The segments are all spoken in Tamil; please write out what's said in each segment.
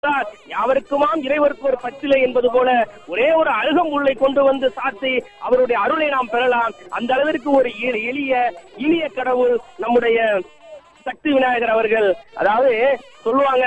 என்றால் அவருக்குமாம் இறைவருக்கு ஒரு பச்சிலை என்பது போல ஒரே ஒரு அழுகம்புல்லை கொண்டு வந்து சாத்தி அவருடைய அருளை நாம் பெறலாம் அந்த அளவிற்கு ஒரு எ- எளிய இனிய கடவுள் நம்முடைய சக்தி விநாயகர் அவர்கள் அதாவது சொல்லுவாங்க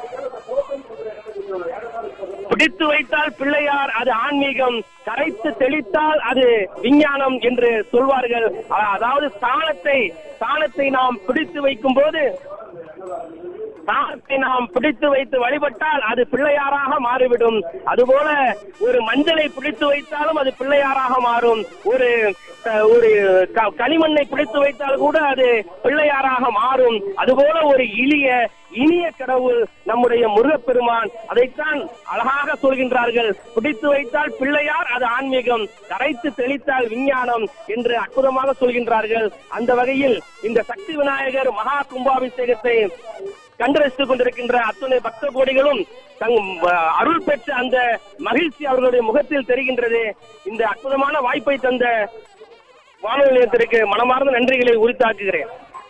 பிடித்து வைத்தால் பிள்ளையார் அது ஆன்மீகம் கரைத்து தெளித்தால் அது விஞ்ஞானம் என்று சொல்வார்கள் அ- அதாவது ஸ்தானத்தை ஸ்தானத்தை நாம் பிடித்து வைக்கும் போது தாகத்தை நாம் பிடித்து வைத்து வழிபட்டால் அது பிள்ளையாராக மாறிவிடும் அதுபோல ஒரு மஞ்சளை பிடித்து வைத்தாலும் அது பிள்ளையாராக மாறும் ஒரு அஹ், ஒரு க- களிமண்ணை பிடித்து வைத்தால் கூட அது பிள்ளையாராக மாறும் அதுபோல ஒரு இனிய இனிய கடவுள் நம்முடைய முருகப்பெருமான் அதைத்தான் அழகாக சொல்கின்றார்கள் பிடித்து வைத்தால் பிள்ளையார் அது ஆன்மீகம் கரைத்து தெளித்தால் விஞ்ஞானம் என்று அற்புதமாக சொல்கின்றார்கள் அந்த வகையில் இந்த சக்தி விநாயகர் மகா கும்பாபிஷேகத்தை கண்டரசித்துக் கொண்டிருக்கின்ற அத்துணை பக்த கோடிகளும் தங் அஹ், அருள் பெற்ற அந்த மகிழ்ச்சி அவர்களுடைய முகத்தில் தெரிகின்றது இந்த அற்புதமான வாய்ப்பை தந்த வானொலி நிலையத்திற்கு மனமார்ந்த நன்றிகளை உரித்தாக்குகிறேன்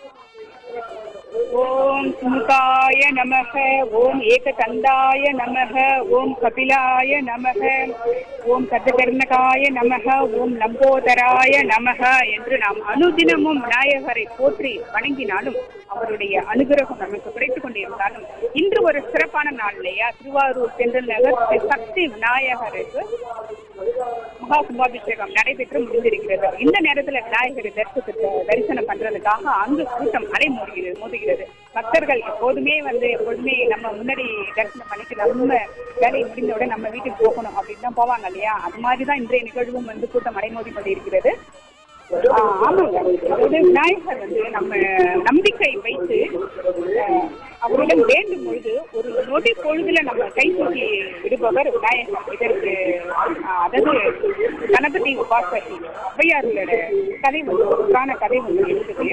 ஓம் சுமுகாய நமக ஓம் ஏகதந்தாய நமக ஓம் கபிலாய நமக ஓம் கதகர்ணகாய நமக ஓம் லம்போதராய நமக என்று நாம் அனுதினமும் விநாயகரை போற்றி வணங்கினாலும் அவருடைய அனுகிரகம் நமக்கு கிடைத்துக் கொண்டிருந்தாலும் இன்று ஒரு சிறப்பான நாள் இல்லையா திருவாரூர் சென்றல் நகர் ஸ்ரீ சக்தி விநாயகருக்கு மகா கும்பாபிஷேகம் நடைபெற்று முடிந்திருக்கிறது இந்த நேரத்துல விநாயகரை தரிசனத்துக்கு தரிசனம் பண்றதுக்காக அங்கு கூட்டம் அலைமோதுகிறது மோதுகிறது பக்தர்கள் எப்போதுமே வந்து எப்போதுமே நம்ம முன்னாடி தரிசனம் பண்ணிட்டு நம்ம வேலையை முடிந்தவுடன் நம்ம வீட்டுக்கு போகணும் அப்படின்னு தான் போவாங்க இல்லையா அது மாதிரி தான் இன்றைய நிகழ்வும் வந்து கூட்டம் அலைமோதி கொண்டிருக்கிறது ஆஹ் ஆமாங்க அதாவது விநாயகர் வந்து நம்ம நம்பிக்கை வைத்து ஆஹ் அவரிடம் வேண்டும் பொழுது ஒரு நொடி பொழுதுல நம்ம கை தூக்கி விடுபவர் விநாயகர் இதற்கு ஆஹ் அதாவது கணபதி உபாசகி ஔவையாரோட கதை வந்து ஒரு புராண கதை ஒன்று இருக்குது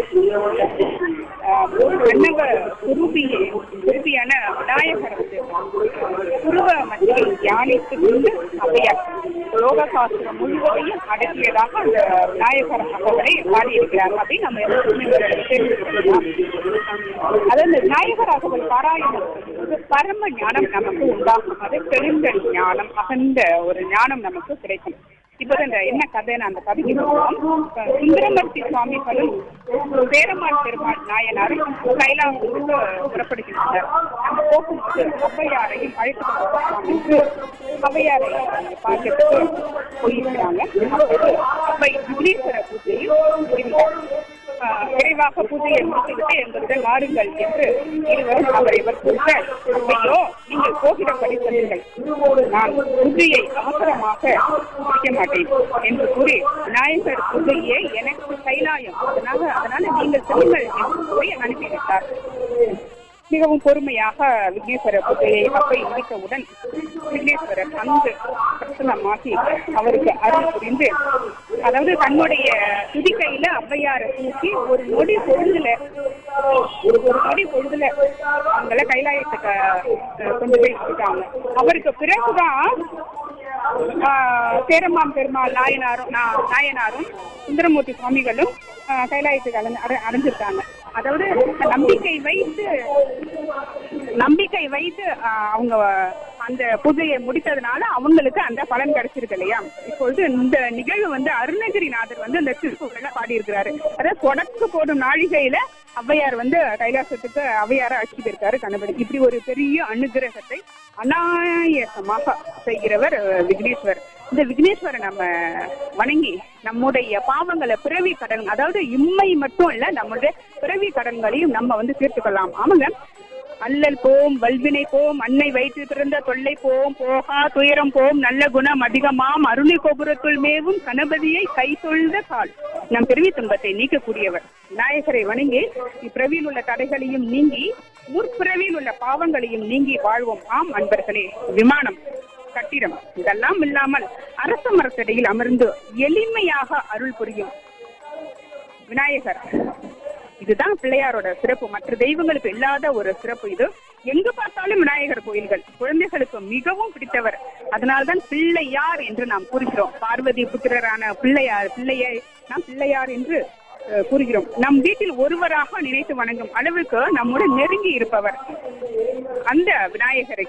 ஆஹ் ஒரு மன்னவ குருபியே குருபியான விநாயகர் வந்து குருவ மத்தியை தியானித்து கொண்டு ஔவையார் யோக சாஸ்திரம் முழுவதையும் அடக்கியதாக அந்த விநாயகர் அவரை பாடியிருக்கிறார் அப்படின்னு நம்ம எல்லாருமே தெரிஞ்சுக்கலாம் அதாவது இந்த விநாயகர் அகவல் பாராயணம் ஒரு பரம ஞானம் நமக்கு உண்டாகும் அது தெளிந்த ஞானம் அகந்த ஒரு ஞானம் நமக்கு கிடைக்கும் இப்போ இந்த என்ன கதைன்னு அந்த கதைக்கு போவோம் சுந்தரமூர்த்தி சுவாமிகளும் சேரமான் பெருமாள் நாயனாரும் கைலாசத்துக்கு புறப்படுகின்றனர் நம்ம போகும்போது ஔவையாரையும் அழைத்து கொண்டு ஔவையாரை பார்க்கறதுக்கு போயிருக்கிறாங்க அப்போது அவ்வை விக்னேஸ்வர பூஜையும் புரிந்தார் ஆஹ் விரைவாக பூஜையை முடித்துவிட்டு எங்களுடன் வாருங்கள் என்று இருவர் அவரை இவர் கூற ஐயோ நீங்கள் கோகிடப்படி செல்லுங்கள் நான் பூஜையை அவசரமாக முடிக்க மாட்டேன் என்று கூறி விநாயகர் பூஜையே எனக்கு கைலாயம் அதனால அதனால நீங்கள் செல்லுங்கள் என்று கூறி அனுப்பிவிட்டார் மிகவும் பொறுமையாக விக்னேஸ்வர பூஜையை அப்பை முடித்தவுடன் விக்னேஸ்வரர் அங்கு பிரசனமாகி அவருக்கு அருள் புரிந்து அதாவது தன்னுடைய துதிக்கையில ஔவையாரை தூக்கி ஒரு நொடி பொழுதுல ஒரு நொடி பொழுதுல அவங்கள கைலாயத்துக்கு அஹ், கொண்டு போய் விட்டுட்டாங்க அவருக்கு பிறகுதான் ஆஹ், சேரமான் பெருமாள் நாயனாரும் நா- நாயனாரும் சுந்தரமூர்த்தி சுவாமிகளும் ஆஹ், கைலாயத்துக்கு அடைஞ்சு- அடை- அடைஞ்சிருக்காங்க அதாவது நம்பிக்கை வைத்து நம்பிக்கை வைத்து ஆஹ், அவங்க அந்த பூஜையை முடித்ததுனால அவங்களுக்கு அந்த பலன் கிடைச்சிருக்கு இல்லையா இப்பொழுது இந்த நிகழ்வு வந்து அருணகிரிநாதர் வந்து அந்த திருக்குறள பாடியிருக்கிறாரு அதாவது தொடக்க போடும் நாழிகையில ஔவையார் வந்து கைலாசத்துக்கு ஔவையார அழைச்சிட்டு போயிருக்காரு கணபதி இப்படி ஒரு பெரிய அனுகிரகத்தை அநாயசமாக செய்கிறவர் அஹ், விக்னேஸ்வர் இந்த விக்னேஸ்வரை நம்ம வணங்கி நம்முடைய பாவங்களை பிறவி கடன் அதாவது இம்மை மட்டும் இல்ல நம்முடைய பிறவி கடன்களையும் நம்ம வந்து தீர்த்துக்கலாம் ஆமாங்க அல்லல் போம் வல்வினை போம் அன்னை வயிற்று பிறந்த தொல்லை போம் போகா துயரம் போம் நல்ல குணம் அதிகமாம் அருளி கோபுரத்துள் மேவும் கணபதியை கை தொழுத கால் நம் பிறவி துன்பத்தை நீக்கக்கூடியவர் விநாயகரை வணங்கி இப்பிறவியில் உள்ள தடைகளையும் நீங்கி முற்பிறவியில் உள்ள பாவங்களையும் நீங்கி வாழ்வோம் ஆம் அன்பர்களே விமானம் கட்டிடம் இதெல்லாம் இல்லாமல் அரச மரத்தடியில் அமர்ந்து எளிமையாக அருள் புரியும் விநாயகர் இதுதான் பிள்ளையாரோட சிறப்பு மற்ற தெய்வங்களுக்கு இல்லாத ஒரு சிறப்பு இது எங்கு பார்த்தாலும் விநாயகர் கோயில்கள் குழந்தைகளுக்கு மிகவும் பிடித்தவர் அதனால்தான் பிள்ளையார் என்று நாம் கூறுகிறோம் பார்வதி புத்திரரான பிள்ளையார் பிள்ளையை நாம் பிள்ளையார் என்று அஹ், கூறுகிறோம் நம் வீட்டில் ஒருவராக நினைத்து வணங்கும் அளவுக்கு நம்முடன் நெருங்கி இருப்பவர் அந்த விநாயகரை